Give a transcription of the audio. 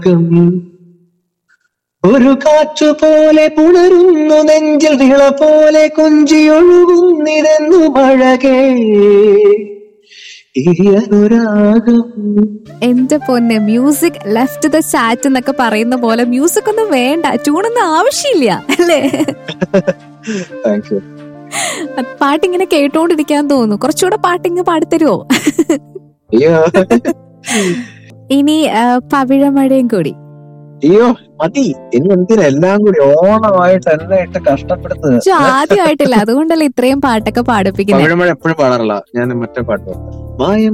അനുരാഗം ഒരു കാറ്റുപോലെ പുണരുന്നു നെഞ്ചിൽ വിള പോലെ കൊഞ്ചിയൊഴുകുന്നിതെന്നു മഴകേ ഈ അനുരാഗം എന്റെ പൊന്നെ മ്യൂസിക് ലെഫ്റ്റ് ദ ചാറ്റ് എന്നൊക്കെ പറയുന്ന പോലെ മ്യൂസിക് ഒന്നും വേണ്ട ട്യൂണൊന്നും ആവശ്യമില്ല അല്ലേ താങ്ക് യു പാട്ടിങ്ങനെ കേട്ടോണ്ടിരിക്കാൻ തോന്നുന്നു കുറച്ചുകൂടെ പാട്ടിങ്ങ് പാടിത്തരുവോ അയ്യോ ഇനി ആ, പവിഴമഴയും കൂടി അയ്യോ മതി ഇനി എന്തിനാ എല്ലാം കൂടി ഓണമായിട്ട് എന്നെ ഇട്ട് കഷ്ടപ്പെടുത്തുന്നത് പക്ഷെ ആദ്യമായിട്ടില്ല അതുകൊണ്ടല്ലേ ഇത്രയും പാട്ടൊക്കെ പാടിപ്പിക്കുന്നത് പവിഴമഴ എപ്പോഴും പാടാറില്ല ഞാൻ മറ്റേ പാട്ട് പാടാം. മായം